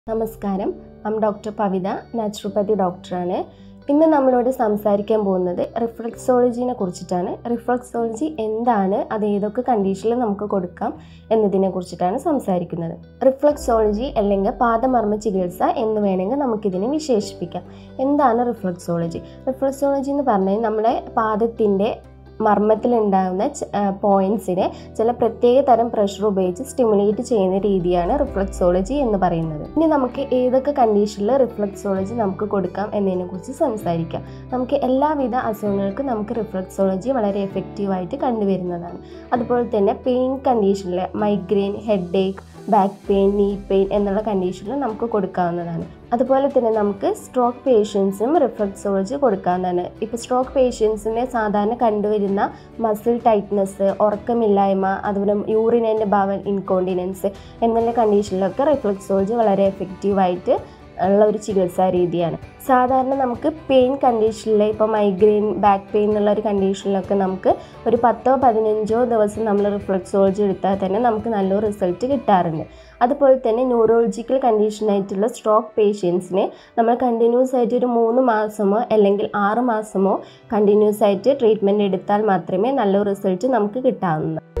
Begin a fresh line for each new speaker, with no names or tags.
നമസ്കാരം ഐം doctor പവിത naturopathy ഡോക്ടറാണ് ഇന്ന് നമ്മളോട് സംസാരിക്കാൻ പോകുന്നത് റിഫ്ലക്സോളജിനെ കുറിച്ചിട്ടാണ് റിഫ്ലക്സോളജി എന്താണ് അത് ഏതൊക്കെ കണ്ടീഷനിൽ നമുക്ക് കൊടുക്കാം എന്നതിനെ കുറിച്ചിട്ടാണ് സംസാരിക്കുന്നത് റിഫ്ലക്സോളജി അല്ലെങ്കിൽ പാദമർമ്മ ചികിത്സ എന്ന് വേണമെങ്കിൽ നമുക്കിതിനെ വിശേഷിപ്പിക്കാം എന്താണ് റിഫ്ലക്സോളജി റിഫ്ലക്സോളജി എന്ന് പറഞ്ഞാൽ നമ്മുടെ പാദത്തിൻ്റെ മർമ്മത്തിലുണ്ടാകുന്ന പോയിൻറ്റ്സിനെ ചില പ്രത്യേക തരം പ്രഷർ ഉപയോഗിച്ച് സ്റ്റിമുലേറ്റ് ചെയ്യുന്ന രീതിയാണ് റിഫ്ലക്സോളജി എന്ന് പറയുന്നത് ഇനി നമുക്ക് ഏതൊക്കെ കണ്ടീഷനിൽ റിഫ്ലക്സോളജി നമുക്ക് കൊടുക്കാം എന്നതിനെ കുറിച്ച് സംസാരിക്കാം നമുക്ക് എല്ലാവിധ അസുഖങ്ങൾക്കും നമുക്ക് റിഫ്ലക്സോളജി വളരെ എഫക്റ്റീവായിട്ട് കണ്ടുവരുന്നതാണ് അതുപോലെ തന്നെ പെയിൻ കണ്ടീഷനിൽ migraine headache back pain knee pain എന്നുള്ള കണ്ടീഷനിൽ നമുക്ക് കൊടുക്കാവുന്നതാണ് അതുപോലെ തന്നെ നമുക്ക് സ്ട്രോക്ക് പേഷ്യൻസിനും റിഫ്ലക്സോളജി കൊടുക്കാവുന്നതാണ് ഇപ്പോൾ സ്ട്രോക്ക് പേഷ്യൻസിനെ സാധാരണ കണ്ടുവരുന്ന മസിൽ ടൈറ്റ്നസ് ഉറക്കമില്ലായ്മ അതുപോലെ യൂറിനൻ്റെ ഭാവൻ ഇൻകോണ്ടിനൻസ് എന്നുള്ള കണ്ടീഷനിലൊക്കെ റിഫ്ലക്സോളജി വളരെ എഫക്റ്റീവായിട്ട് ഉള്ള ഒരു ചികിത്സാ രീതിയാണ് സാധാരണ നമുക്ക് പെയിൻ കണ്ടീഷനിൽ ഇപ്പോൾ മൈഗ്രെയിൻ ബാക്ക് പെയിൻ എന്നുള്ള ഒരു കണ്ടീഷനിലൊക്കെ നമുക്ക് ഒരു പത്തോ പതിനഞ്ചോ ദിവസം നമ്മൾ റിഫ്ലക്സോളജി എടുത്താൽ തന്നെ നമുക്ക് നല്ലൊരു റിസൾട്ട് കിട്ടാറുണ്ട് അതുപോലെ തന്നെ ന്യൂറോളജിക്കൽ കണ്ടീഷനായിട്ടുള്ള സ്ട്രോക്ക് പേഷ്യൻസിനെ നമ്മൾ കണ്ടിന്യൂസ് ആയിട്ട് ഒരു മൂന്ന് മാസമോ അല്ലെങ്കിൽ ആറ് മാസമോ കണ്ടിന്യൂസ് ആയിട്ട് ട്രീറ്റ്മെൻറ്റ് എടുത്താൽ മാത്രമേ നല്ലൊരു റിസൾട്ട് നമുക്ക് കിട്ടാവുന്നതാണ്